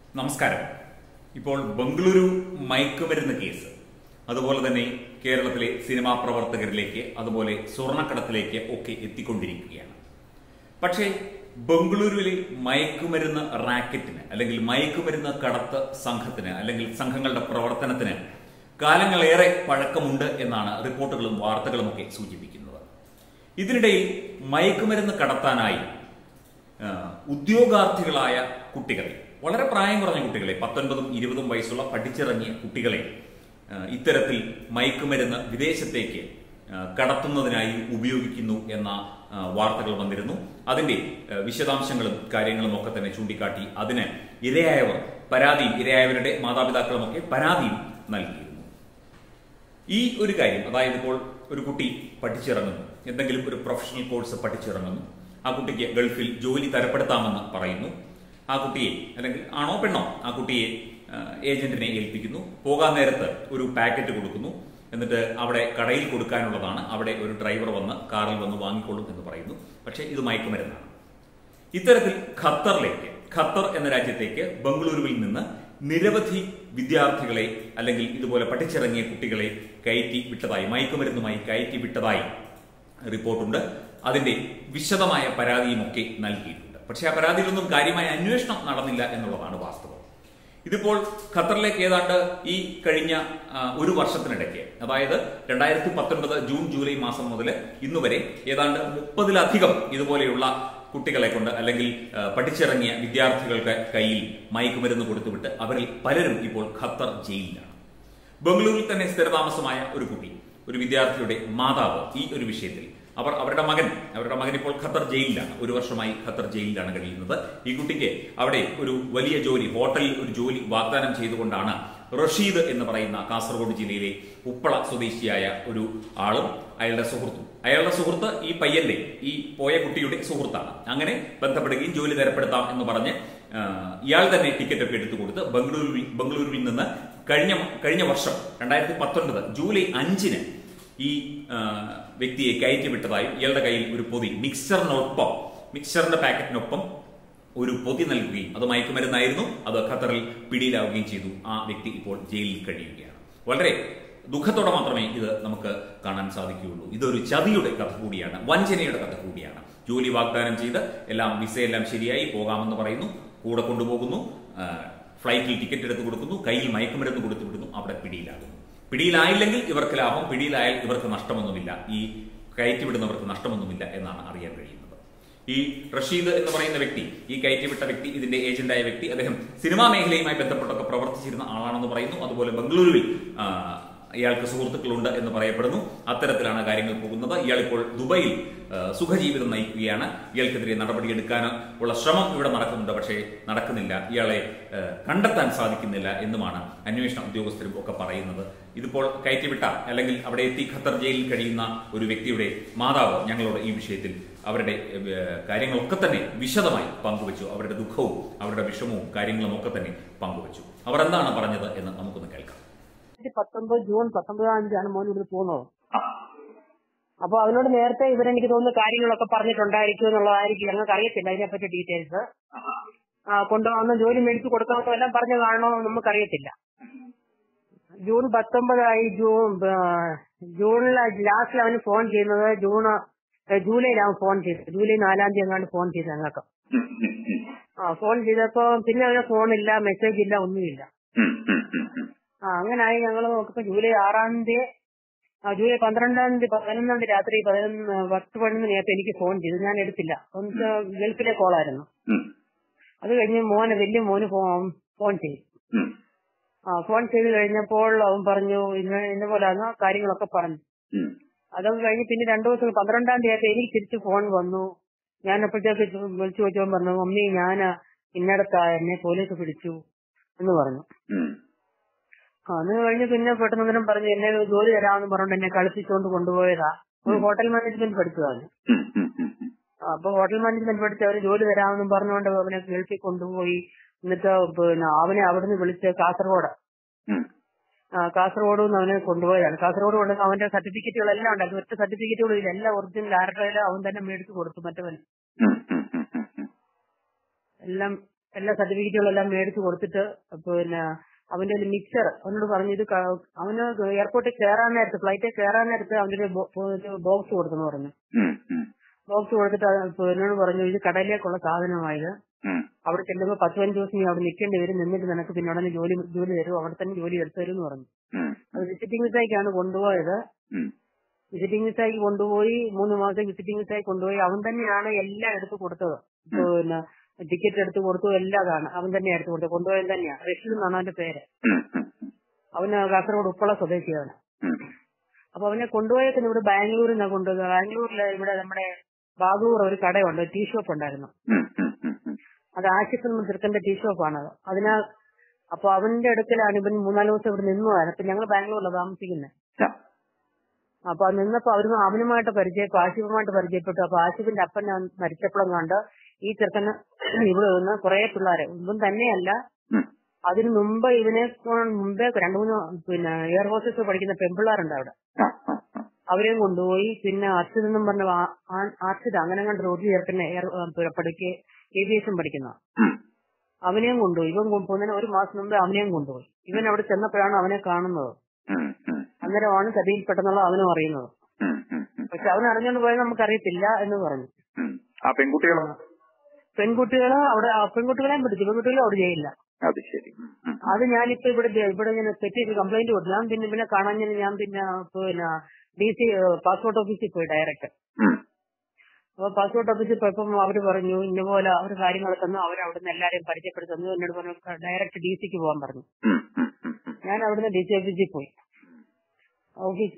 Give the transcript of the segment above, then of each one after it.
നമസ്കാരം ഇപ്പോൾ ബംഗളൂരു മയക്കുമരുന്ന് കേസ് അതുപോലെ തന്നെ കേരളത്തിലെ സിനിമാ പ്രവർത്തകരിലേക്ക് അതുപോലെ സ്വർണ്ണക്കടത്തിലേക്ക് ഒക്കെ എത്തിക്കൊണ്ടിരിക്കുകയാണ് പക്ഷേ ബംഗളൂരുവിലെ മയക്കുമരുന്ന് റാക്കറ്റിന് അല്ലെങ്കിൽ മയക്കുമരുന്ന് കടത്ത് സംഘത്തിന് അല്ലെങ്കിൽ സംഘങ്ങളുടെ പ്രവർത്തനത്തിന് കാലങ്ങളേറെ പഴക്കമുണ്ട് എന്നാണ് റിപ്പോർട്ടുകളും വാർത്തകളും ഒക്കെ സൂചിപ്പിക്കുന്നത് ഇതിനിടയിൽ മയക്കുമരുന്ന് കടത്താനായി ആ, ഉദ്യോഗാർത്ഥികളായ കുട്ടികളെ വളരെ പ്രായം കുറഞ്ഞ കുട്ടികളെ പത്തൊൻപതും ഇരുപതും വയസ്സുള്ള പഠിച്ചിറങ്ങിയ കുട്ടികളെ ആ, ഇത്തരത്തിൽ മയക്കുമരുന്ന് വിദേശത്തേക്ക് ആ, കടത്തുന്നതിനായി ഉപയോഗിക്കുന്നു എന്ന ആ, വാർത്തകൾ വന്നിരുന്നു അതിന്റെ ആ, വിശദാംശങ്ങളും കാര്യങ്ങളും ഒക്കെ തന്നെ ചൂണ്ടിക്കാട്ടി അതിന് ഇരയായവർ പരാതിയും ഇരയായവരുടെ മാതാപിതാക്കളുമൊക്കെ പരാതിയും നൽകിയിരുന്നു ഈ ഒരു കാര്യം അതായത് ഇപ്പോൾ ഒരു കുട്ടി പഠിച്ചിറങ്ങുന്നു എന്തെങ്കിലും ഒരു പ്രൊഫഷണൽ കോഴ്സ് പഠിച്ചിറങ്ങുന്നു ആ കുട്ടിക്ക് ഗൾഫിൽ ജോലി തരപ്പെടുത്താമെന്ന് പറയുന്നു ആ കുട്ടിയെ അല്ലെങ്കിൽ ആണോ പെണ്ണോ ആ കുട്ടിയെ ആ, ഏജന്റിനെ ഏൽപ്പിക്കുന്നു പോകാൻ നേരത്ത് ഒരു പാക്കറ്റ് കൊടുക്കുന്നു എന്നിട്ട് അവിടെ കടയിൽ കൊടുക്കാനുള്ളതാണ് അവിടെ ഒരു ഡ്രൈവർ വന്ന് കാറിൽ വന്ന് വാങ്ങിക്കൊള്ളും എന്ന് പറയുന്നു പക്ഷേ ഇത് മയക്കുമരുന്നാണ് ഇത്തരത്തിൽ ഖത്തറിലേക്ക് ഖത്തർ എന്ന രാജ്യത്തേക്ക് ബംഗളൂരുവിൽ നിന്ന് നിരവധി വിദ്യാർത്ഥികളെ അല്ലെങ്കിൽ ഇതുപോലെ പഠിച്ചിറങ്ങിയ കുട്ടികളെ കയറ്റി വിട്ടതായി മയക്കുമരുന്നുമായി കയറ്റി വിട്ടതായി റിപ്പോർട്ടുണ്ട് അതിന്റെ വിശദമായ പരാതിയുമൊക്കെ നൽകിയിട്ടുണ്ട് പക്ഷേ ആ പരാതിയിലൊന്നും കാര്യമായ അന്വേഷണം നടന്നില്ല എന്നുള്ളതാണ് വാസ്തവം ഇതിപ്പോൾ ഖത്തറിലേക്ക് ഏതാണ്ട് ഈ കഴിഞ്ഞ ആ, ഒരു വർഷത്തിനിടയ്ക്ക് അതായത് രണ്ടായിരത്തി പത്തൊൻപത് ജൂൺ ജൂലൈ മാസം മുതൽ ഇന്നുവരെ ഏതാണ്ട് മുപ്പതിലധികം ഇതുപോലെയുള്ള കുട്ടികളെ കൊണ്ട് അല്ലെങ്കിൽ ആ, പഠിച്ചിറങ്ങിയ വിദ്യാർത്ഥികൾക്ക് കയ്യിൽ മയക്കുമരുന്ന് കൊടുത്തുവിട്ട് അവരിൽ പലരും ഇപ്പോൾ ഖത്തർ ജയിലിലാണ് ബംഗളൂരുവിൽ തന്നെ സ്ഥിരതാമസമായ ഒരു കുട്ടി ഒരു വിദ്യാർത്ഥിയുടെ മാതാവ് ഈ ഒരു വിഷയത്തിൽ അവർ അവരുടെ മകൻ അവരുടെ മകൻ ഇപ്പോൾ ഖത്തർ ജയിലിലാണ് ഒരു വർഷമായി ഖത്തർ ജയിലിലാണ് കഴിയുന്നത് ഈ കുട്ടിക്ക് അവിടെ ഒരു വലിയ ജോലി ഹോട്ടലിൽ ഒരു ജോലി വാഗ്ദാനം ചെയ്തുകൊണ്ടാണ് റഷീദ് എന്ന് പറയുന്ന കാസർഗോഡ് ജില്ലയിലെ ഉപ്പള സ്വദേശിയായ ഒരു ആളും അയാളുടെ സുഹൃത്തും അയാളുടെ സുഹൃത്ത് ഈ പയ്യന്റെ ഈ പോയ കുട്ടിയുടെ സുഹൃത്താണ് അങ്ങനെ ബന്ധപ്പെടുകയും ജോലി തരപ്പെടുത്താം എന്ന് പറഞ്ഞ് ആ, ഇയാൾ തന്നെ ടിക്കറ്റ് ഒക്കെ എടുത്തു കൊടുത്ത് ബംഗളൂരുവിൽ ബംഗളൂരുവിൽ നിന്ന് കഴിഞ്ഞ കഴിഞ്ഞ വർഷം രണ്ടായിരത്തി പത്തൊൻപത് ജൂലൈ അഞ്ചിന് ഈ ആ, വ്യക്തിയെ കയറ്റി വിട്ടതായും ഇയാളുടെ കയ്യിൽ ഒരു പൊതി മിക്സറിനൊപ്പം മിക്സറിന്റെ പാക്കറ്റിനൊപ്പം ഒരു പൊതി നൽകുകയും അത് മയക്കുമരുന്നായിരുന്നു അത് ഖത്തറിൽ പിടിയിലാവുകയും ചെയ്തു ആ വ്യക്തി ഇപ്പോൾ ജയിലിൽ കഴിയുകയാണ് വളരെ ദുഃഖത്തോടെ മാത്രമേ ഇത് നമുക്ക് കാണാൻ സാധിക്കുകയുള്ളൂ ഇതൊരു ചതിയുടെ കഥ കൂടിയാണ് വഞ്ചനയുടെ കഥ കൂടിയാണ് ജോലി വാഗ്ദാനം ചെയ്ത് എല്ലാം വിസയെല്ലാം ശരിയായി പോകാമെന്ന് പറയുന്നു കൂടെ കൊണ്ടുപോകുന്നു ആ, ഫ്ലൈറ്റിൽ ടിക്കറ്റ് എടുത്ത് കൊടുക്കുന്നു കയ്യിൽ മയക്കുമരുന്ന് കൊടുത്തു വിടുന്നു അവിടെ പിടിയിലാകുന്നു പിടിയിലായില്ലെങ്കിൽ ഇവർക്ക് ലാഭം പിടിയിലായാൽ ഇവർക്ക് നഷ്ടമൊന്നുമില്ല ഈ കയറ്റിവിടുന്നവർക്ക് നഷ്ടമൊന്നുമില്ല എന്നാണ് അറിയാൻ കഴിയുന്നത് ഈ റഷീദ് എന്ന് പറയുന്ന വ്യക്തി ഈ കയറ്റിവിട്ട വ്യക്തി ഇതിന്റെ ഏജന്റായ വ്യക്തി അദ്ദേഹം സിനിമാ മേഖലയുമായി ബന്ധപ്പെട്ടൊക്കെ പ്രവർത്തിച്ചിരുന്ന ആളാണെന്ന് പറയുന്നു അതുപോലെ ബംഗളൂരുവിൽ ആ, ഇയാൾക്ക് സുഹൃത്തുക്കളുണ്ട് എന്ന് പറയപ്പെടുന്നു അത്തരത്തിലാണ് കാര്യങ്ങൾ പോകുന്നത് ഇയാൾ ഇപ്പോൾ ദുബൈയിൽ ആ, സുഖജീവിതം നയിക്കുകയാണ് ഇയാൾക്കെതിരെ നടപടിയെടുക്കാൻ ഉള്ള ശ്രമം ഇവിടെ നടക്കുന്നുണ്ട് പക്ഷേ നടക്കുന്നില്ല ഇയാളെ ആ, കണ്ടെത്താൻ സാധിക്കുന്നില്ല എന്നുമാണ് അന്വേഷണ ഉദ്യോഗസ്ഥരും ഒക്കെ പറയുന്നത് ഇതിപ്പോൾ കയറ്റിവിട്ട അല്ലെങ്കിൽ അവിടെ എത്തി ഖത്തർ ജയിലിൽ കഴിയുന്ന ഒരു വ്യക്തിയുടെ മാതാവ് ഞങ്ങളോട് ഈ വിഷയത്തിൽ അവരുടെ ഏഹ്, കാര്യങ്ങളൊക്കെ തന്നെ വിശദമായി പങ്കുവച്ചു അവരുടെ ദുഃഖവും അവരുടെ വിഷമവും കാര്യങ്ങളും ഒക്കെ തന്നെ പങ്കുവച്ചു അവർ എന്താണ് പറഞ്ഞത് എന്ന് നമുക്കൊന്ന് കേൾക്കാം രണ്ടായിരത്തി പത്തൊമ്പത് ജൂൺ പത്തൊമ്പതാം തീയതിയാണ് മോൻ ഇവിടെ പോകുന്നത് അപ്പൊ അവനോട് നേരത്തെ ഇവരെനിക്ക് തോന്നുന്നു കാര്യങ്ങളൊക്കെ പറഞ്ഞിട്ടുണ്ടായിരിക്കും എന്നുള്ളതായിരിക്കും ഞങ്ങൾക്ക് അറിയത്തില്ല അതിനെപ്പറ്റി ഡീറ്റെയിൽസ് ആ കൊണ്ടുവന്ന് ജോലി മേടിച്ചു കൊടുക്കണമെന്നോ എല്ലാം പറഞ്ഞു കാണണോ നമുക്കറിയത്തില്ല ജൂൺ പത്തൊമ്പതായി ജൂൺ ആ, ജൂണിലെ ലാസ്റ്റിൽ അവന് ഫോൺ ചെയ്യുന്നത് ജൂൺ ഏ, ജൂലൈയിലാണ് ഫോൺ ചെയ്തത് ജൂലൈ നാലാം തീയതി എങ്ങാണ്ട് ഫോൺ ചെയ്തത് ഞങ്ങൾക്ക് ആ ഫോൺ ചെയ്തപ്പോ പിന്നെ അവന് ഫോണില്ല മെസ്സേജ് ഇല്ല ഒന്നുമില്ല ആ അങ്ങനായി ഞങ്ങൾ നോക്കിയപ്പോ ജൂലൈ ആറാം തീയതി ആ ജൂലൈ പന്ത്രണ്ടാം തീയതി പതിനൊന്നാം തീയതി രാത്രി പതിനൊന്ന് പത്ത് പതിനൊന്ന് നേരത്തെ എനിക്ക് ഫോൺ ചെയ്തു ഞാൻ എടുത്തില്ല ഒന്ന് ഗൾഫിലെ കോളായിരുന്നു അത് കഴിഞ്ഞ് മോന് വലിയ മോന് ഫോൺ ഫോൺ ചെയ്തു ആ ഫോൺ ചെയ്ത് കഴിഞ്ഞപ്പോൾ അവൻ പറഞ്ഞു ഇന്ന ഇന്ന പോലാന്ന് കാര്യങ്ങളൊക്കെ പറഞ്ഞു അതൊക്കെ കഴിഞ്ഞ് പിന്നെ രണ്ടു ദിവസം പന്ത്രണ്ടാം തീയതി എനിക്ക് തിരിച്ച് ഫോൺ വന്നു ഞാൻ അപ്പോഴത്തേക്ക് ചോ- വിളിച്ചു ചോദിച്ചവൻ പറഞ്ഞു മമ്മി ഞാൻ ഇന്നടത്താ എന്നെ പോലീസ് പിടിച്ചു എന്ന് പറഞ്ഞു ആ, അത് കഴിഞ്ഞ് പിന്നെ പെട്ടെന്ന് അന്നേരം പറഞ്ഞു എന്നെ ജോലി തരാമെന്ന് പറഞ്ഞുകൊണ്ട് എന്നെ കളിപ്പിച്ചുകൊണ്ട് കൊണ്ടുപോയതാ ഒരു ഹോട്ടൽ മാനേജ്മെന്റ് പഠിച്ചതാണ് ആ, അപ്പൊ ഹോട്ടൽ മാനേജ്മെന്റ് പഠിച്ച് അവര് ജോലി തരാമെന്നും പറഞ്ഞുകൊണ്ട് അവനെ ഗൾഫിൽ കൊണ്ടുപോയി എന്നിട്ട് പിന്നെ അവനെ അവിടുന്ന് വിളിച്ച് കാസർഗോഡ് ആ, കാസർഗോഡ് നിന്ന് അവനെ കൊണ്ടുപോയതാണ് കാസർഗോഡ് കൊണ്ട് അവന്റെ സർട്ടിഫിക്കറ്റുകളെല്ലാം ഉണ്ടായിരുന്നു ഒറ്റ സർട്ടിഫിക്കറ്റുകളും ഇല്ല എല്ലാം ഒറിജിനൽ ആരുടെ അവൻ തന്നെ മേടിച്ചു കൊടുത്തു മറ്റവന് എല്ലാം എല്ലാ സർട്ടിഫിക്കറ്റുകളും എല്ലാം മേടിച്ചു കൊടുത്തിട്ട് പിന്നെ അവന്റെ ഒരു മിക്സർ അവനോട് പറഞ്ഞു ഇത് ക- അവന് എയർപോർട്ടിൽ കയറാൻ നേരത്ത് ഫ്ലൈറ്റിൽ കയറാൻ നേരത്ത് അവന്റെ ഒരു ബോക്സ് കൊടുത്തെന്ന് പറഞ്ഞു ഉം, ഉം, ബോക്സ് കൊടുത്തിട്ട് അത് എന്നോട് പറഞ്ഞു ഇത് കടയിലേക്കുള്ള സാധനമായത് ഉം. അവിടെ ചെല്ലുമ്പോൾ പത്ത് പതിനഞ്ച് ദിവസം നീ അവിടെ നിൽക്കേണ്ടി വരും നിന്നിട്ട് നിനക്ക് പിന്നെ ഉടനെ ജോലി ജോലി തരും അവിടെ തന്നെ ജോലി എടുത്തു തരും എന്ന് പറഞ്ഞു ഉം, അത് വിസിറ്റിംഗ് വിസയ്ക്കാണ് കൊണ്ടുപോയത് ഉം. വിസിറ്റിംഗ് വിസയ്ക്ക് കൊണ്ടുപോയി മൂന്ന് മാസം വിസിറ്റിംഗ് വിസയ്ക്ക് കൊണ്ടുപോയി അവൻ തന്നെയാണ് എല്ലാം എടുത്തു കൊടുത്തത് പിന്നെ ടിക്കറ്റ് എടുത്തു കൊടുത്തു എല്ലാം അതാണ് അവൻ തന്നെ എടുത്തു കൊടുത്തത് കൊണ്ടുപോയത് തന്നെയാണ് റഷീദ് എന്നാണ് അവന്റെ പേര് ഉം, ഉം, ഉം. അവന് കാസർഗോഡ് ഉപ്പള സ്വദേശിയാണ് ഉം. അപ്പൊ അവനെ കൊണ്ടുപോയേക്കുന്ന ഇവിടെ ബാംഗ്ലൂരിൽ നിന്നാണ് കൊണ്ടുപോയത് ബാംഗ്ലൂരിൽ ഇവിടെ നമ്മുടെ ബാഗൂർ ഒരു കടയുണ്ട് ടീ ഷോപ്പ് ഉണ്ടായിരുന്നു ഉം, ഉം, ഉം, ഉം. അത് ആഷിഫ് എന്ന ചെറുക്കന്റെ ടീ ഷോപ്പാണത് അതിനാൽ അപ്പൊ അവന്റെ അടുക്കലാണ് ഇവൻ മൂന്നാല് ദിവസം ഇവിടെ നിന്നുവായിരുന്നു അപ്പൊ ഞങ്ങൾ ബാംഗ്ലൂരിലാണ് താമസിക്കുന്നത് ആ. അപ്പൊ അത് നിന്നപ്പോ അവര് അവനുമായിട്ട് പരിചയപ്പെട്ടു ആഷിഫുമായിട്ട് പരിചയപ്പെട്ടു അപ്പൊ ആഷിഫിന്റെ അപ്പൻ മരിച്ചപ്പോഴും കണ്ട് ഈ ചെറുക്കന് ഇവിടെ നിന്ന് കുറെ പിള്ളേരെ ഇവൻ തന്നെയല്ല ഉം. അതിന് മുമ്പ് ഇവനെ കൊണ്ട് മുമ്പേ രണ്ടു മൂന്ന് പിന്നെ എയർ ഹോസ്റ്റസ് പഠിക്കുന്ന പെൺപിള്ളേരുണ്ട് അവിടെ ആ, ആ, ആ. അവരെയും കൊണ്ടുപോയി പിന്നെ അർഷിത് എന്നും പറഞ്ഞ ആ- ആ- അർഷിത് അങ്ങനെ കണ്ട് റോഡിൽ ചേർക്കുന്ന എയർ പഠിക്കുക ഏവിയേഷൻ പഠിക്കുന്ന ഉം. അവനെയും കൊണ്ടുപോയി ഇവൻ കൊ- പോകുന്നതിന് ഒരു മാസം മുമ്പ് അവനെയും കൊണ്ടുപോയി ഇവൻ അവിടെ ചെന്നപ്പോഴാണ് അവനെ കാണുന്നത് ഉം, ഉം, അന്നേരമാണ് ചതിയിൽ പെട്ടെന്നുള്ള അവനും അറിയുന്നത് ഉം, ഉം, ഉം. പക്ഷെ അവൻ അറിഞ്ഞുകൊണ്ട് പോയത് നമുക്കറിയത്തില്ല എന്ന് പറഞ്ഞു ഉം. ആ പെൺകുട്ടികളോ പെൺകുട്ടികളെ അവിടെ ആ പെൺകുട്ടികളെയും പിടിച്ചു പെൺകുട്ടികളെ അവിടെ ചെയ്യില്ല അത് ശരി ഉം, ഉം. അത് ഞാനിപ്പോ ഇവിടെ ദേ- ഇവിടെ ഇങ്ങനെ സെറ്റ് ചെയ്ത് കംപ്ലൈന്റ് കൊടുത്തു ഞാൻ പിന്നെ പിന്നെ കാണാൻ ഞാൻ പിന്നെ പിന്നെ ഡി സി പാസ്പോർട്ട് ഓഫീസിൽ പോയി ഡയറക്റ്റ് ഉം. അപ്പൊ പാസ്പോർട്ട് ഓഫീസിൽ പോയപ്പം അവര് പറഞ്ഞു ഇന്ന പോലെ അവർ കാര്യങ്ങൾ തന്നു അവർ അവിടുന്ന് എല്ലാരെയും പരിചയപ്പെടുത്തി തന്നു എന്നോട് പറഞ്ഞു ഡയറക്റ്റ് ഡി സിക്ക് പോകാൻ പറഞ്ഞു ഉം, ഉം, ഉം, ഉം. ഞാൻ അവിടുന്ന് ഡി സി ഓഫീസിൽ പോയി ഓഫീസ്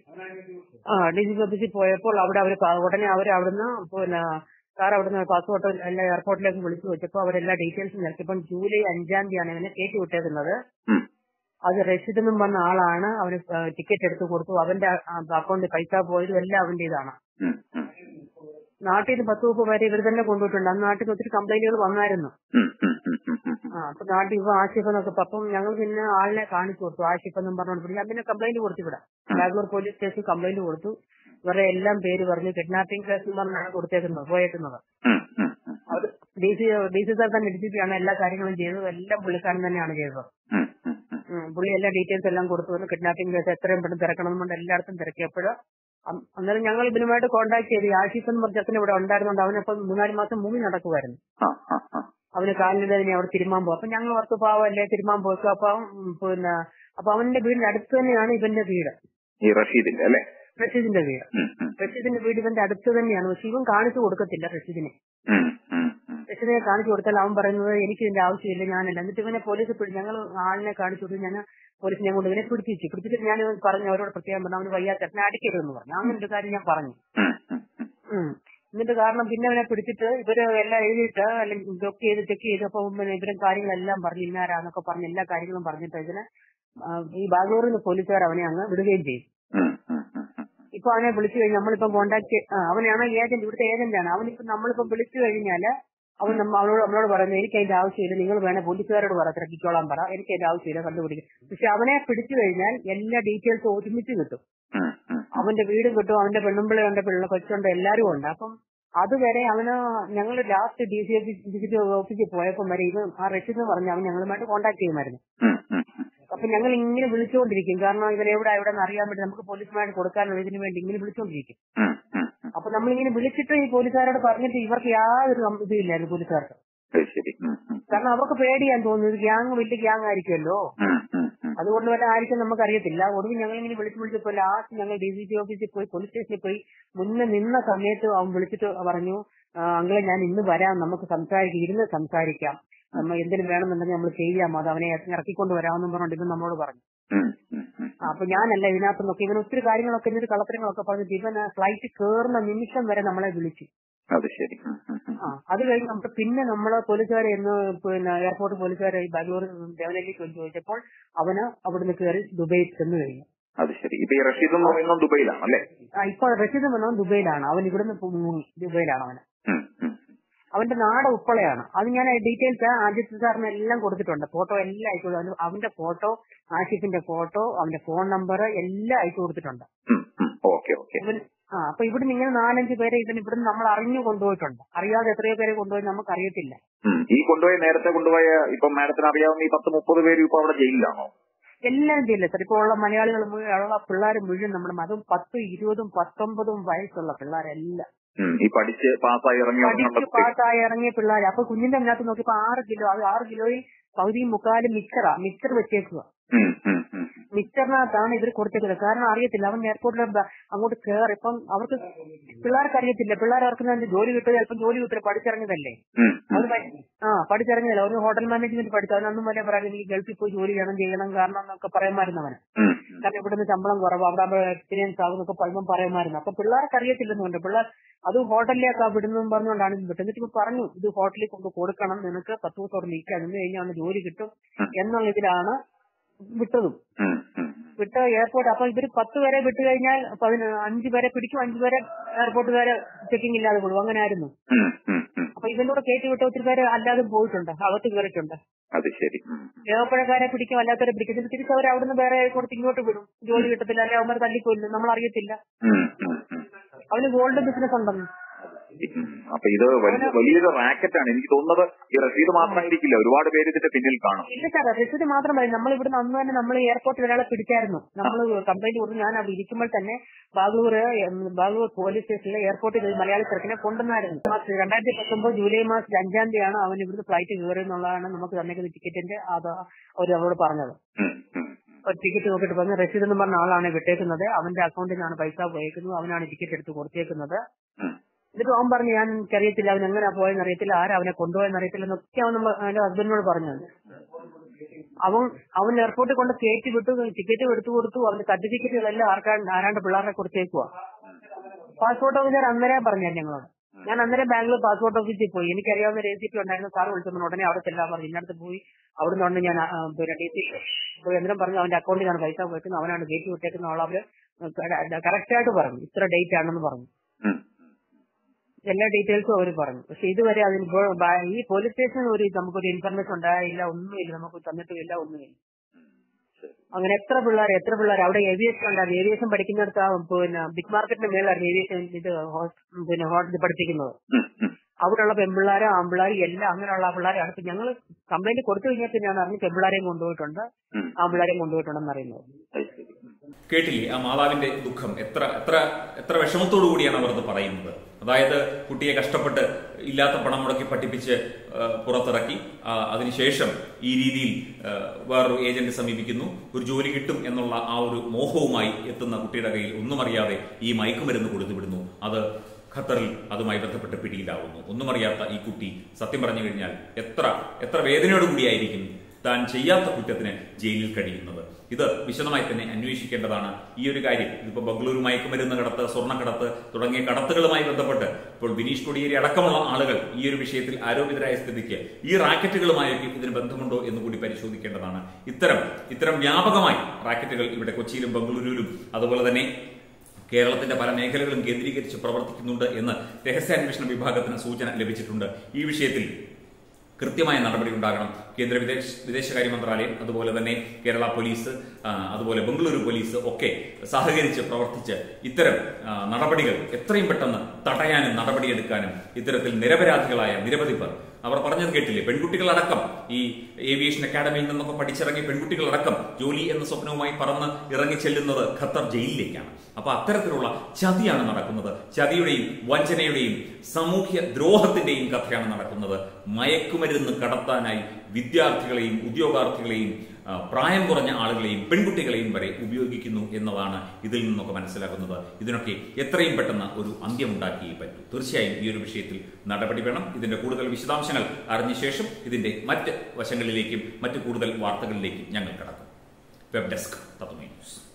ആ ഡി സി ഓഫീസിൽ പോയപ്പോൾ അവിടെ അവർ ഉടനെ അവർ അവിടുന്ന് പിന്നെ സാർ അവിടുന്ന് പാസ്പോർട്ട് എല്ലാ എയർപോർട്ടിലേക്ക് വിളിച്ചു വെച്ചപ്പോൾ അവരെല്ലാ ഡീറ്റെയിൽസും നൽകിയപ്പോൾ ജൂലൈ അഞ്ചാം തീയതിയാണ് ഇവനെ കയറ്റി വിട്ടേക്കുന്നത് ഉം. അത് റഷീദ് എന്നും പറഞ്ഞ ആളാണ് അവന് ടിക്കറ്റ് എടുത്ത് കൊടുത്തു അവന്റെ അക്കൗണ്ടിൽ പൈസ പോയതും എല്ലാം അവന്റെ ഇതാണ് ഉം, ഉം. നാട്ടിൽ നിന്ന് പത്ത് മുപ്പത് പേരെ ഇവർ തന്നെ കൊണ്ടുപോയിട്ടുണ്ട് അന്ന് നാട്ടിൽ നിന്ന് ഒത്തിരി കംപ്ലൈന്റുകൾ വന്നായിരുന്നു ഉം, ഉം, ഉം, ഉം, ഉം. ആ അപ്പൊ നാട്ടിൽ ഇപ്പൊ ആഷിഫ് എന്നൊക്കെ ഇപ്പൊ അപ്പം ഞങ്ങൾ പിന്നെ ആളിനെ കാണിച്ചു കൊടുത്തു ആഷിഫ് എന്നും പറഞ്ഞുകൊണ്ട് ഞാൻ പിന്നെ കംപ്ലൈന്റ് കൊടുത്തു ഇവിടെ ബാംഗ്ലൂർ പോലീസ് സ്റ്റേഷൻ കംപ്ലൈന്റ് കൊടുത്തു ഇവരുടെ എല്ലാം പേര് പറഞ്ഞു കിഡ്നാപ്പിംഗ് കേസ് എന്ന് പറഞ്ഞാണ് കൊടുത്തേക്കുന്നത് പോയേക്കുന്നത് ഉം, ഉം, ഉം. അത് D C D C sir തന്നെ ഡി ആണ് എല്ലാ കാര്യങ്ങളും ചെയ്തത് എല്ലാം പുള്ളിക്കാരൻ തന്നെയാണ് ചെയ്തത് ഉം, ഉം, ഉം. ഉം, പുള്ളി എല്ലാ ഡീറ്റെയിൽസ് എല്ലാം കൊടുത്തു കിഡ്നാപ്പിംഗ് കേസ് എത്രയും പെട്ടെന്ന് തിരക്കണം എന്നുകൊണ്ട് എല്ലായിടത്തും തിരക്കിയപ്പോൾ അം- അന്നേരം ഞങ്ങൾ ഇവനുമായിട്ട് കോൺടാക്ട് ചെയ്തു ഈ ആഷിഫ് എന്ന് പറഞ്ഞ ചെറുക്കൻ ഇവിടെ ഉണ്ടായിരുന്നുണ്ട് അവനപ്പം മൂന്നാല് മാസം മുങ്ങി നടക്കുമായിരുന്നു ആ, ആ, ആ. അവന് കാലിന്റെ അതിനെ അവിടെ തിരുമാൻ പോകും അപ്പൊ ഞങ്ങൾ ഓർത്ത് പാവല്ലേ തിരുമാൻ പോയിക്കും അപ്പൊ അവൻ, ഉം, പിന്നെ അപ്പൊ അവന്റെ വീടിന്റെ അടുത്ത് തന്നെയാണ് ഇവന്റെ വീട് ഈ റഷീദിന്റെ അല്ലേ റഷീദിന്റെ വീട് ഉം, ഉം. റഷീദിന്റെ വീട് ഇവന്റെ അടുത്ത് തന്നെയാണ് പക്ഷെ ഇവൻ കാണിച്ചു കൊടുക്കത്തില്ല റഷീദിനെ ഉം, ഉം, ഉം. റഷീദിനെ കാണിച്ചു കൊടുത്താൽ അവൻ പറയുന്നത് എനിക്ക് ഇതിന്റെ ആവശ്യമില്ല ഞാനല്ല എന്നിട്ട് ഇവനെ പോലീസ് പിടി ഞങ്ങൾ ആളിനെ കാണിച്ചു കൊടുത്തു ഞാൻ പോലീസ് ഞാൻ കൊണ്ട് ഇവനെ പിടിപ്പിച്ചു പിടിപ്പിച്ചിട്ട് ഞാൻ ഇവൻ പറഞ്ഞു അവരോട് പ്രത്യേകം പറഞ്ഞു അവന് വയ്യാത്ത എന്നെ അടിക്കരുതെന്ന് പറഞ്ഞു അങ്ങനെ ഒരു കാര്യം ഞാൻ പറഞ്ഞു ഉം, ഉം, ഉം. ഉം. എന്നിട്ട് കാരണം പിന്നെ അവനെ പിടിച്ചിട്ട് ഇവര് എല്ലാം എഴുതിയിട്ട് അല്ലെങ്കിൽ ചെക്ക് ചെയ്ത് ചെക്ക് ചെയ്തപ്പോ പിന്നെ ഇവരും കാര്യങ്ങളെല്ലാം പറഞ്ഞു ഇന്നാരാന്നൊക്കെ പറഞ്ഞ് എല്ലാ കാര്യങ്ങളും പറഞ്ഞിട്ട് ഇതിന് ആ, ഈ ബാംഗ്ലൂരിൽ നിന്ന് പോലീസുകാർ അവനെ അങ്ങ് വിടുകയും ചെയ്തു ഉം, ഉം, ഉം, ഉം. ഇപ്പൊ അവനെ വിളിച്ചു കഴിഞ്ഞാൽ നമ്മളിപ്പം കോണ്ടാക്ട് അവനാണ് ഏജന്റ് ഇവിടുത്തെ ഏജന്റാണ് അവനിപ്പോ നമ്മളിപ്പം വിളിച്ചു കഴിഞ്ഞാല് അവൻ നമ്മ അവനോട് നമ്മളോട് പറയുന്നത് എനിക്ക് അതിന്റെ ആവശ്യമില്ല നിങ്ങൾ വേണേ പോലീസുകാരോട് പറ തിരക്കിക്കോളാൻ പറ എനിക്ക് അതിന്റെ ആവശ്യമില്ല കണ്ടുപിടിക്കും പക്ഷെ അവനെ പിടിച്ചു കഴിഞ്ഞാൽ എല്ലാ ഡീറ്റെയിൽസും ഒരുമിച്ച് കിട്ടും ഉം, ഉം. അവന്റെ വീടും കിട്ടും അവന്റെ പെണ്ണുമ്പിളുണ്ട് പിള്ള കൊച്ചുണ്ട് എല്ലാരും ഉണ്ട് അപ്പം അതുവരെ അവന് ഞങ്ങൾ ലാസ്റ്റ് ഡി സി ഓഫീസ് ഓഫീസിൽ പോയപ്പോൾ വരെ ഇത് ആ റഷീദ് പറഞ്ഞ അവൻ ഞങ്ങളുമായിട്ട് കോൺടാക്ട് ചെയ്യുമായിരുന്നു ഉം, ഉം, ഉം. അപ്പൊ ഞങ്ങൾ ഇങ്ങനെ വിളിച്ചുകൊണ്ടിരിക്കും കാരണം ഇവൻ എവിടെ എവിടെ അറിയാൻ വേണ്ടി നമുക്ക് പോലീസുമായിട്ട് കൊടുക്കാനുള്ള ഇതിന് വേണ്ടി ഇങ്ങനെ വിളിച്ചുകൊണ്ടിരിക്കും ഉം, ഉം, ഉം. അപ്പൊ നമ്മളിങ്ങനെ വിളിച്ചിട്ട് ഈ പോലീസുകാരോട് പറഞ്ഞിട്ട് ഇവർക്ക് യാതൊരു കം- ഇതില്ലായിരുന്നു പോലീസുകാർക്ക് അത് ശരി ഉം, ഉം. കാരണം അവർക്ക് പേടിയാൻ തോന്നുന്നത് ഗ്യാങ് വലിയ ഗ്യാങ് ആയിരിക്കുമല്ലോ ഉം, ഉം, ഉം. അതുകൊണ്ട് വല്ല ആയിരിക്കും നമുക്കറിയത്തില്ല ഒടുവിൽ ഞങ്ങൾ ഇങ്ങനെ വിളിച്ച് വിളിച്ചപ്പോൾ ലാസ്റ്റ് ഞങ്ങൾ ഡി സി സി ഓഫീസിൽ പോയി പോലീസ് സ്റ്റേഷനിൽ പോയി മുന്നേ നിന്ന സമയത്ത് അവൻ വിളിച്ചിട്ട് പറഞ്ഞു "ആ, അങ്കിളെ ഞാൻ ഇന്ന് വരാം നമുക്ക് സംസാരിക്കാം ഇരുന്ന് സംസാരിക്കാം നമ്മൾ എന്തെങ്കിലും വേണമെന്നുണ്ടെങ്കിൽ നമ്മൾ ചെയ്യാം അത് അവനെ ഇറക്കിക്കൊണ്ട് വരാമെന്നും പറഞ്ഞുകൊണ്ട് ഇവൻ നമ്മളോട് പറഞ്ഞു ഉം, ഉം, ഉം. ആ, അപ്പൊ ഞാനല്ല ഇതിനകത്ത് നോക്കി ഇവൻ ഒത്തിരി കാര്യങ്ങളൊക്കെ ഇതിന്റെ കളത്തരങ്ങളൊക്കെ പറഞ്ഞിട്ട് ഇവൻ ഫ്ലൈറ്റ് കയറുന്ന നിമിഷം വരെ നമ്മളെ വിളിച്ചു അത് ശരി ഉം, ഉം, ഉം. ആ അത് കഴിഞ്ഞ് നമുക്ക് പിന്നെ നമ്മള് പോലീസുകാരെ എന്ന് പിന്നെ എയർപോർട്ട് പോലീസുകാരെ ഈ ബാംഗ്ലൂർ ദേവനല്ലിക്ക് ഒന്ന് ചോദിച്ചപ്പോൾ അവന് അവിടുന്ന് കയറി ദുബൈയിൽ ചെന്ന് കഴിഞ്ഞു അത് ശരി ഇപ്പൊ ഈ റഷീദ് എന്ന് പറയുന്നത് ദുബൈയിലാണ് അല്ലേ ആ, ഇപ്പൊ റഷീദ് വന്നത് ദുബൈയിലാണ് അവൻ ഇവിടുന്ന് പോ- മുങ്ങി ദുബൈയിലാണ് അവന് ഉം, ഉം. അവന്റെ നാട് ഉപ്പളയാണ് അത് ഞാൻ ഡീറ്റെയിൽസ് അജിത് സാറിന് എല്ലാം കൊടുത്തിട്ടുണ്ട് ഫോട്ടോ എല്ലാം അയച്ചു കൊടുത്തു അവന്റെ ഫോട്ടോ ആഷിഫിന്റെ ഫോട്ടോ അവന്റെ ഫോൺ നമ്പർ എല്ലാം അയച്ചു കൊടുത്തിട്ടുണ്ട് ഉം, ഉം. ഓക്കെ ഓക്കെ ഇവൻ ആ അപ്പൊ ഇവിടുന്ന് ഇങ്ങനെ നാലഞ്ച് പേരെ ഇതിന് ഇവിടുന്ന് നമ്മൾ അറിഞ്ഞു കൊണ്ടുപോയിട്ടുണ്ട് അറിയാതെ എത്രയോ പേരെ കൊണ്ടുപോയി നമുക്ക് അറിയത്തില്ല ഉം. ഈ കൊണ്ടുപോയ നേരത്തെ കൊണ്ടുപോയ ഇപ്പൊ മാഡത്തിന് അറിയാവുന്ന ഈ പത്ത് മുപ്പത് പേര് ഇപ്പൊ അവിടെ ജയിലിലാണോ എല്ലാം ചെയ്യില്ല സാർ ഇപ്പോൾ ഉള്ള മലയാളികൾ മുഴുവൻ ഉള്ള പിള്ളേർ മുഴുവൻ നമ്മുടെ അതും പത്തും ഇരുപതും പത്തൊമ്പതും വയസ്സുള്ള പിള്ളേരെല്ലാം ഉം. ഈ പഠിച്ച് പാസ്സായി ഇറങ്ങി പഠിച്ച് പാസ്സായി ഇറങ്ങിയ പിള്ളേർ അപ്പൊ കുഞ്ഞിന്റെ അതിനകത്ത് നോക്കിയപ്പോ ആറ് കിലോ അത് ആറ് കിലോയിൽ പകുതിയും മുക്കാലും മിക്സറാ മിക്സർ വെച്ചേക്കുക മിക്സറിനകത്താണ് ഇവർ കൊടുത്തേക്കുന്നത് കാരണം അറിയത്തില്ല അവൻ എയർപോർട്ടിൽ അങ്ങോട്ട് കയറി ഇപ്പം അവർക്ക് പിള്ളേർക്ക് അറിയത്തില്ല പിള്ളേർ അവർക്ക് ജോലി കിട്ടുക ചിലപ്പം ജോലി കിട്ടില്ല പഠിച്ചിറങ്ങിയതല്ലേ അവന് പ- ആ പഠിച്ചിറങ്ങിയതല്ല അവന് ഹോട്ടൽ മാനേജ്മെന്റ് പഠിച്ചു അവനൊന്നും വരെ പറയാൻ എനിക്ക് ഗൾഫിൽ പോയി ജോലി ചെയ്യണം ചെയ്യണം കാരണം എന്നൊക്കെ പറയുമായിരുന്നു അവന് കാരണം ഇവിടുന്ന് ശമ്പളം കുറവ് അവിടെ ആകുമ്പോൾ എക്സ്പീരിയൻസ് ആകും എന്നൊക്കെ പറയുമ്പോൾ പറയുമായിരുന്നു അപ്പൊ പിള്ളേർക്ക് അറിയത്തില്ലെന്നുണ്ട് പിള്ളേർ അത് ഹോട്ടലിലേക്ക് വിടുന്നു പറഞ്ഞുകൊണ്ടാണ് ഇത് വിട്ടത് എന്നിട്ട് ഇപ്പൊ പറഞ്ഞു ഇത് ഹോട്ടലിൽ കൊണ്ട് കൊടുക്കണം നിനക്ക് പത്ത് ദിവസം അവിടെ നിൽക്കുക നിന്ന് കഴിഞ്ഞാൽ അവന് ജോലി കിട്ടും എന്നുള്ള ഇതിലാണ് വിട്ടതും വിട്ട എയർപോർട്ട് അപ്പൊ ഇവര് പത്ത് പേരെ വിട്ടു കഴിഞ്ഞാൽ പതിന അഞ്ചു പേരെ പിടിക്കും അഞ്ചു പേരെ എയർപോർട്ടുകാര് ചെക്കിംഗ് ഇല്ലാതെ കൊള്ളും അങ്ങനെ ആയിരുന്നു അപ്പൊ ഇതിന്റെ കൂടെ കയറ്റി വിട്ട ഒത്തിരി പേര് അല്ലാതെ പോയിട്ടുണ്ട് അകത്ത് കയറിയിട്ടുണ്ട് അത് ശരി ഉം. ദേവപ്പഴക്കാരെ പിടിക്കും അല്ലാത്തവരെ പിടിക്കും എന്നിട്ട് തിരിച്ച് അവർ അവിടുന്ന് വേറെ കൊടുത്ത് ഇങ്ങോട്ട് വിടും ജോലി കിട്ടത്തില്ല അല്ലെ അവന്മാർ തല്ലിക്കൊല്ലും നമ്മൾ അറിയത്തില്ല ഉം, ഉം, ഉം. അവന് ഗോൾഡ് ബിസിനസ് ഉണ്ടെന്ന് ഉം. അപ്പൊ ഇത് വലിയ വലിയൊരു റാക്കറ്റാണ് എനിക്ക് തോന്നുന്നത് ഈ റഷീദ് മാത്രമായിരിക്കില്ല ഒരുപാട് പേര് ഇതിന്റെ പിന്നിൽ കാണും ഇല്ല സാർ റിസീറ്റ് മാത്രം മതി നമ്മൾ ഇവിടുന്ന് അന്ന് തന്നെ നമ്മൾ എയർപോർട്ടിൽ ഒരാളെ പിടിച്ചായിരുന്നു നമ്മൾ കംപ്ലൈന്റ് കൊടുത്ത് ഞാൻ അവിടെ ഇരിക്കുമ്പോൾ തന്നെ ബാംഗ്ലൂർ ഉം, ബാംഗ്ലൂർ പോലീസ് സ്റ്റേഷനിലെ എയർപോർട്ടിൽ ഒരു മലയാളി ചെറുക്കിനെ കൊണ്ടുവന്നായിരുന്നു മാസം രണ്ടായിരത്തി പത്തൊമ്പത് ജൂലൈ മാസം അഞ്ചാം തീയതിയാണ് അവൻ ഇവിടുന്ന് ഫ്ലൈറ്റ് കയറി എന്നുള്ളതാണ് നമുക്ക് തന്നേക്കുന്ന ടിക്കറ്റിന്റെ അത് അവർ അവരോട് പറഞ്ഞത് ഉം, ഉം, ഒരു ടിക്കറ്റ് നോക്കിയിട്ട് പറഞ്ഞു റഷീദ് എന്ന് പറഞ്ഞ ആളാണ് വിട്ടേക്കുന്നത് അവന്റെ അക്കൗണ്ടിൽ നിന്നാണ് പൈസ പോയേക്കുന്നത് അവനാണ് ടിക്കറ്റ് എടുത്ത് കൊടുത്തേക്കുന്നത് ഉം. എന്നിട്ട് അവൻ പറഞ്ഞു ഞാൻ എനിക്കറിയത്തില്ല അവൻ എങ്ങനെ പോയെന്ന് അറിയത്തില്ല ആരാ അവനെ കൊണ്ടുപോയെന്ന് അറിയത്തില്ല എന്നൊക്കെ അവൻ നമ്മ- അവന്റെ ഹസ്ബൻഡിനോട് പറഞ്ഞു അവൻ അവൻ എയർപോർട്ടിൽ കൊണ്ട് കയറ്റി വിട്ടു ടിക്കറ്റ് എടുത്തു കൊടുത്തു അവന്റെ സർട്ടിഫിക്കറ്റുകളെല്ലാം ആർക്കാണ്ട് ആരാണ്ട് പിള്ളേരുടെ കൊടുത്തേക്കുവാ പാസ്പോർട്ട് ഓഫീസർ അന്നേരം പറഞ്ഞു ഞങ്ങളോട് ഞാൻ അന്നേരം ബാംഗ്ലൂർ പാസ്പോർട്ട് ഓഫീസിൽ പോയി എനിക്കറിയാവുന്ന രജിസ്റ്റർ ഉണ്ടായിരുന്നു സാർ വിളിച്ചപ്പോൾ ഉടനെ അവിടെ ചെല്ലാൻ പറഞ്ഞു ഇന്നടത്ത് പോയി അവിടെ നിന്ന് ഞാൻ ആ, പിന്നെ ഡി സി പോയി അന്നേരം പറഞ്ഞു അവന്റെ അക്കൗണ്ടിലാണ് പൈസ പോയിട്ട് അവനാണ് കയറ്റി വിട്ടേക്കുന്ന ആൾ അവര് കറക്റ്റ് ആയിട്ട് പറഞ്ഞു ഇത്ര ഡേറ്റ് ആണെന്ന് പറഞ്ഞു ഉം. എല്ലാ ഡീറ്റെയിൽസും അവർ പറഞ്ഞു പക്ഷെ ഇതുവരെ അതിന് ഇപ്പോൾ ബ- ഈ പോലീസ് സ്റ്റേഷനിൽ ഒരു നമുക്കൊരു ഇൻഫർമേഷൻ ഉണ്ടായില്ല ഒന്നുമില്ല നമുക്ക് തന്നിട്ടുമില്ല ഒന്നുമില്ല അങ്ങനെ എത്ര പിള്ളേർ എത്ര പിള്ളേർ അവിടെ ഏവിയേഷൻ ഉണ്ടായിരുന്നു ഏവിയേഷൻ പഠിക്കുന്നിടത്ത് ആ പിന്നെ ബിഗ് മാർക്കറ്റിന്റെ മേലായിരുന്നു ഏവിയേഷൻ ഇത് ഹോസ്- പിന്നെ ഹോട്ടലിൽ പഠിപ്പിക്കുന്നത് ഉം, ഉം. അവിടെയുള്ള പെൺപിള്ളേരും ആൺപിള്ളേരും എല്ലാം അങ്ങനെയുള്ള പിള്ളേരെ അടുത്ത് ഞങ്ങൾ കംപ്ലൈന്റ് കൊടുത്തു കഴിഞ്ഞാൽ പിന്നെയാണ് അറിഞ്ഞ് പെൺപിള്ളേരെയും കൊണ്ടുപോയിട്ടുണ്ട് ഉം. ആൺപിള്ളേരെയും കൊണ്ടുപോയിട്ടുണ്ടെന്ന് അറിയുന്നത് അത് ശരി. കേട്ടില്ലേ ആ മാതാവിന്റെ ദുഃഖം എത്ര എത്ര എത്ര വിഷമത്തോടു കൂടിയാണ് അവർ അത് പറയുന്നത് അതായത് കുട്ടിയെ കഷ്ടപ്പെട്ട് ഇല്ലാത്ത പണം മുടക്കി പഠിപ്പിച്ച് ആ, പുറത്തിറക്കി ആ, അതിനുശേഷം ഈ രീതിയിൽ ആ, വേറൊരു ഏജന്റ് സമീപിക്കുന്നു ഒരു ജോലി കിട്ടും എന്നുള്ള ആ ഒരു മോഹവുമായി എത്തുന്ന കുട്ടിയുടെ കയ്യിൽ ഒന്നും അറിയാതെ ഈ മയക്കുമരുന്ന് കൊടുത്തു വിടുന്നു അത് ഖത്തറിൽ അതുമായി ബന്ധപ്പെട്ട് പിടിയിലാവുന്നു ഒന്നും അറിയാത്ത ഈ കുട്ടി സത്യം പറഞ്ഞു കഴിഞ്ഞാൽ എത്ര എത്ര വേദനയോടു കൂടിയായിരിക്കും താൻ ചെയ്യാത്ത കുറ്റത്തിന് ജയിലിൽ കഴിയുന്നത് ഇത് വിശദമായി തന്നെ അന്വേഷിക്കേണ്ടതാണ് ഈ ഒരു കാര്യം ഇതിപ്പോ ബംഗളൂരു മയക്കുമരുന്ന് കടത്ത് സ്വർണ്ണക്കടത്ത് തുടങ്ങിയ കടത്തുകളുമായി ബന്ധപ്പെട്ട് ഇപ്പോൾ ബിനീഷ് കൊടിയേരി അടക്കമുള്ള ആളുകൾ ഈ ഒരു വിഷയത്തിൽ ആരോപിതരായ സ്ഥിതിക്ക് ഈ റാക്കറ്റുകളുമായൊക്കെ ഇതിന് ബന്ധമുണ്ടോ എന്ന് കൂടി പരിശോധിക്കേണ്ടതാണ് ഇത്തരം ഇത്തരം വ്യാപകമായി റാക്കറ്റുകൾ ഇവിടെ കൊച്ചിയിലും ബംഗളൂരുവിലും അതുപോലെ തന്നെ കേരളത്തിന്റെ പല മേഖലകളും കേന്ദ്രീകരിച്ച് പ്രവർത്തിക്കുന്നുണ്ട് എന്ന് രഹസ്യാന്വേഷണ വിഭാഗത്തിന് സൂചന ലഭിച്ചിട്ടുണ്ട് ഈ വിഷയത്തിൽ കൃത്യമായ നടപടി ഉണ്ടാകണം കേന്ദ്ര വിദേശ വിദേശകാര്യ മന്ത്രാലയം അതുപോലെ തന്നെ കേരള പോലീസ് ആ, അതുപോലെ ബംഗളൂരു പോലീസ് ഒക്കെ സഹകരിച്ച് പ്രവർത്തിച്ച് ഇത്തരം ആ, നടപടികൾ എത്രയും പെട്ടെന്ന് തടയാനും നടപടിയെടുക്കാനും ഇത്തരത്തിൽ നിരപരാധികളായ നിരവധി പേർ അവർ പറഞ്ഞത് കേട്ടില്ലേ പെൺകുട്ടികളടക്കം ഈ ഏവിയേഷൻ അക്കാദമിയിൽ നിന്നൊക്കെ പഠിച്ചിറങ്ങിയ പെൺകുട്ടികളടക്കം ജോലി എന്ന സ്വപ്നവുമായി പറന്ന് ഇറങ്ങി ചെല്ലുന്നത് ഖത്തർ ജയിലിലേക്കാണ് അപ്പൊ അത്തരത്തിലുള്ള ചതിയാണ് നടക്കുന്നത് ചതിയുടെയും വഞ്ചനയുടെയും സാമൂഹ്യ ദ്രോഹത്തിന്റെയും കഥയാണ് നടക്കുന്നത് മയക്കുമരുന്ന് കടത്താനായി വിദ്യാർത്ഥികളെയും ഉദ്യോഗാർത്ഥികളെയും ആ, പ്രായം കുറഞ്ഞ ആളുകളെയും പെൺകുട്ടികളെയും വരെ ഉപയോഗിക്കുന്നു എന്നതാണ് ഇതിൽ നിന്നൊക്കെ മനസ്സിലാക്കുന്നത് ഇതിനൊക്കെ എത്രയും പെട്ടെന്ന് ഒരു അന്ത്യമുണ്ടാക്കിയേ പറ്റൂ തീർച്ചയായും ഈ ഒരു വിഷയത്തിൽ നടപടി വേണം ഇതിന്റെ കൂടുതൽ വിശദാംശങ്ങൾ അറിഞ്ഞ ശേഷം ഇതിന്റെ മറ്റ് വശങ്ങളിലേക്കും മറ്റ് കൂടുതൽ വാർത്തകളിലേക്കും ഞങ്ങൾ കടക്കും വെബ് ഡെസ്ക് തത്വമേ ന്യൂസ്